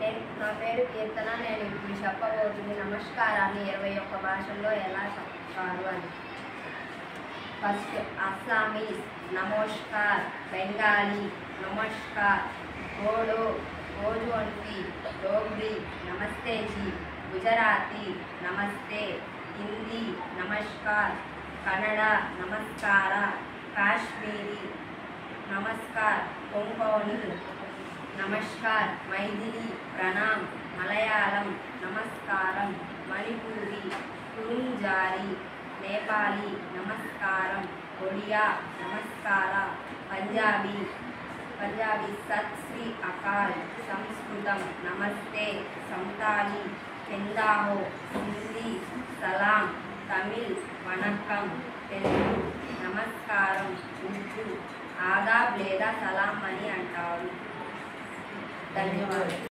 నేను నా పేరు కీర్తన నేను ఇప్పుడు చెప్పబోతుంది నమస్కారాన్ని ఇరవై ఒక్క భాషల్లో ఎలా చెప్తారు అని ఫస్ట్ అస్సామీస్ నమస్కార్ బెంగాలీ నమస్కార్ బోడో భోజోన్సి డోగ్రీ నమస్తే జీ గుజరాతీ నమస్తే హిందీ నమస్కార్ కన్నడ నమస్కార కాశ్మీరీ నమస్కార్ కొంకణి నమస్కార్ మైథిలి ప్రణామ్ మలయాళం నమస్కారం మణిపూరి కుంజారి నేపాలి నమస్కారం ఒడియా నమస్కార పంజాబీ పంజాబీ సత్ శ్రీ అకాల్ సంస్కృతం నమస్తే సంతాలి హిందాహో హిందీ సలాం తమిళ్ వణక్కం తెలుగు నమస్కారం ఉర్దూ ఆదాబ్ లేదా సలాం అని అంటారు ధన్యవాదాలు